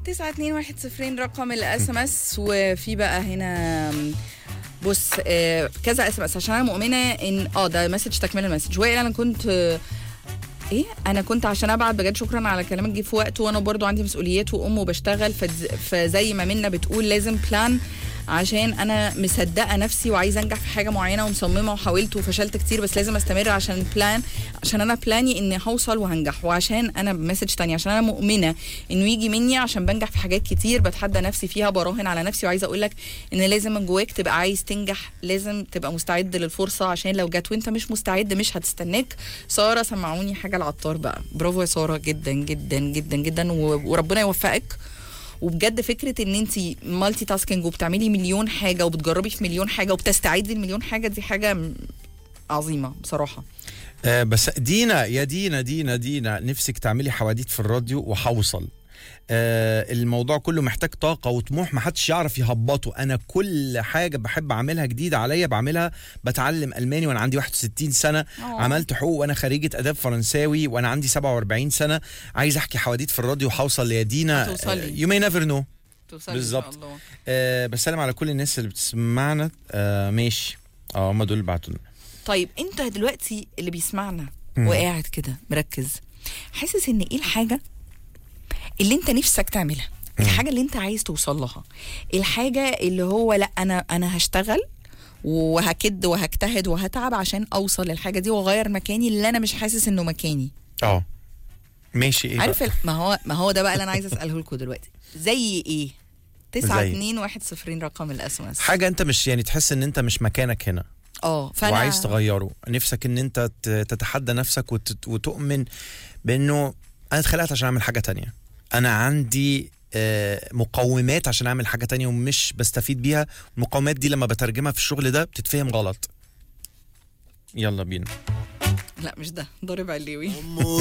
تسعة اتنين واحد صفرين رقم الاس ام اس وفي بقى هنا بص آه، كذا اس ام اس عشان انا مؤمنه ان اه ده مسج تكمله المسج وائل انا كنت آه، ايه انا كنت عشان ابعت بجد شكرا على كلامك جه في وقته وانا برضو عندي مسؤوليات وام وبشتغل فز- فزي ما منا بتقول لازم بلان عشان انا مصدقه نفسي وعايزه انجح في حاجه معينه ومصممه وحاولت وفشلت كتير بس لازم استمر عشان بلان عشان انا بلاني اني هوصل وهنجح وعشان انا مسج تانية عشان انا مؤمنه انه يجي مني عشان بنجح في حاجات كتير بتحدى نفسي فيها براهن على نفسي وعايزه اقول لك ان لازم من جواك تبقى عايز تنجح لازم تبقى مستعد للفرصه عشان لو جت وانت مش مستعد مش هتستناك ساره سمعوني حاجه العطار بقى برافو يا ساره جدا جدا جدا جدا و- وربنا يوفقك وبجد فكره ان انت مالتي تاسكينج وبتعملي مليون حاجه وبتجربي في مليون حاجه وبتستعدي لمليون حاجه دي حاجه م- عظيمه بصراحه آه بس دينا يا دينا دينا دينا نفسك تعملي حواديت في الراديو وحوصل آه الموضوع كله محتاج طاقة وطموح محدش يعرف يهبطه أنا كل حاجة بحب أعملها جديدة عليا بعملها بتعلم ألماني وأنا عندي 61 سنة أوه. عملت حقوق وأنا خريجة آداب فرنساوي وأنا عندي 47 سنة عايز أحكي حواديت في الراديو وحوصل يا دينا هتوصلي. يو ماي نيفر نو توصلي بالظبط. ان شاء الله آه بسلم على كل الناس اللي بتسمعنا آه ماشي اه هم دول اللي بعتوا لنا. طيب انت دلوقتي اللي بيسمعنا مم. وقاعد كده مركز حاسس ان ايه الحاجه اللي انت نفسك تعملها الحاجه اللي انت عايز توصل لها الحاجه اللي هو لا انا انا هشتغل وهكد وهجتهد وهتعب عشان اوصل للحاجه دي واغير مكاني اللي انا مش حاسس انه مكاني اه ماشي ايه عارف بقى؟ ال- ما هو ما هو ده بقى اللي انا عايزه اساله لكم دلوقتي زي ايه تسعة زي؟ اتنين واحد صفرين رقم الاس ام اس حاجة انت مش يعني تحس ان انت مش مكانك هنا اه فانا وعايز تغيره نفسك ان انت ت- تتحدى نفسك وت- وتؤمن بانه انا اتخلقت عشان اعمل حاجة تانية انا عندي آه، مقومات عشان اعمل حاجة تانية ومش بستفيد بيها المقومات دي لما بترجمها في الشغل ده بتتفهم غلط يلا بينا لا مش ده ضارب علوي